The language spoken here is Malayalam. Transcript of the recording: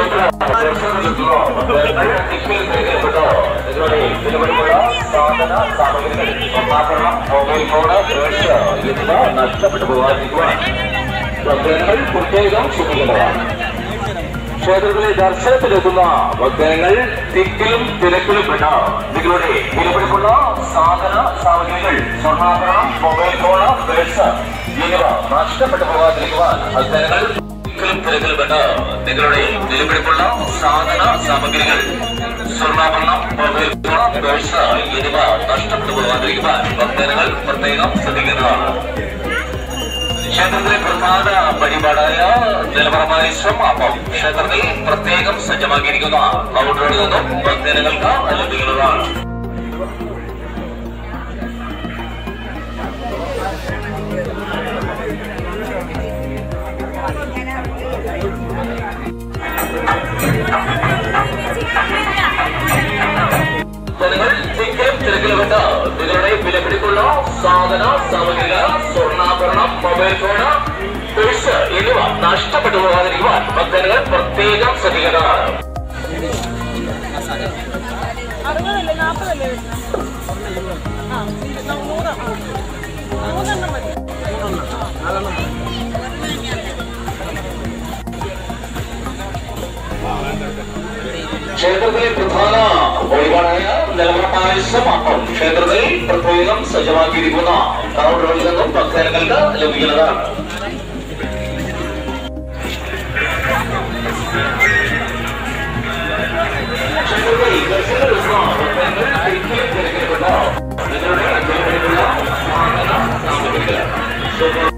മൊബൈൽ ഫോണ് ബ്രഷ് എന്നിവ നഷ്ടപ്പെട്ടു പോകാതിരിക്കുവാൻ ഭക്തജനങ്ങൾ പ്രത്യേകം ശ്രദ്ധിക്കേണ്ടതാണ് ക്ഷേത്രത്തിലെ ദർശനത്തിലെത്തുന്ന ഭക്തജനങ്ങൾ തിക്കിലും തിരക്കിലും പെട്ട നിങ്ങളുടെ വിലപിടിപ്പുള്ള സാധന സാമഗ്രികൾ സ്വർണ്ണാഭരണം മൊബൈൽ ഫോണ് ബ്രഷ് എന്നിവ നഷ്ടപ്പെട്ടു പോകാതിരിക്കുവാൻ ഭക്തജനങ്ങൾ തിക്കിലും തിരക്കിലും പെട്ട നിങ്ങളുടെ വിലപിടിപ്പുള്ള സാധന സാമഗ്രികൾ സ്വർണ്ണാഭരണം മൊബൈൽ ഫോൺ ബ്രഷ് എന്നിവ നഷ്ടപ്പെട്ടു പോകാതിരിക്കുവാൻ ഭക്തജനങ്ങൾ പ്രത്യേകം ശ്രദ്ധിക്കുന്നതാണ് ക്ഷേത്രത്തിലെ പ്രധാന പരിപാടായ ജലപരമായ ശ്രമം ക്ഷേത്രത്തിൽ പ്രത്യേകം സജ്ജമാക്കിയിരിക്കുന്ന കൗണ്ടറുകളിൽ നിന്നും ഭക്തജനങ്ങൾക്ക് ലഭിക്കുന്നതാണ് ജനങ്ങൾ തിക്കിലും തിരക്കിലുമിട്ട് നിങ്ങളുടെ വിലപിടിപ്പുള്ള സാധന സാമഗ്രികൾ സ്വർണ്ണാഭരണം മൊബൈൽ ഫോണ് പേഴ്സ് എന്നിവ നഷ്ടപ്പെട്ടു പോകാതിരിക്കുവാൻ ഭക്തജനങ്ങൾ പ്രത്യേകം ശ്രദ്ധിക്കേണ്ടതാണ് അറുപതല്ലേ നാൽപ്പതല്ലേ ആ നൂറ് ആ മൂന്നെണ്ണം മതി ക്ഷേത്രത്തിലെ പ്രധാന വഴിപാടായ നിലവറപ്പായസം ക്ഷേത്രത്തിൽ പ്രത്യേകം സജ്ജമാക്കിയിരിക്കുന്ന കൗണ്ടറുകളിൽ നിന്നും ഭക്തജനങ്ങൾക്ക് ലഭിക്കുന്നതാണ് ക്ഷേത്രത്തിൽ ദർശനമെടുക്കുന്ന ഭക്തജനങ്ങൾ തിക്കിലും തിരക്കിലുമുണ്ട് നിങ്ങളുടെ വിലപിടിപ്പുള്ള സാധന സാമഗ്രികൾ സ്വർണ്ണ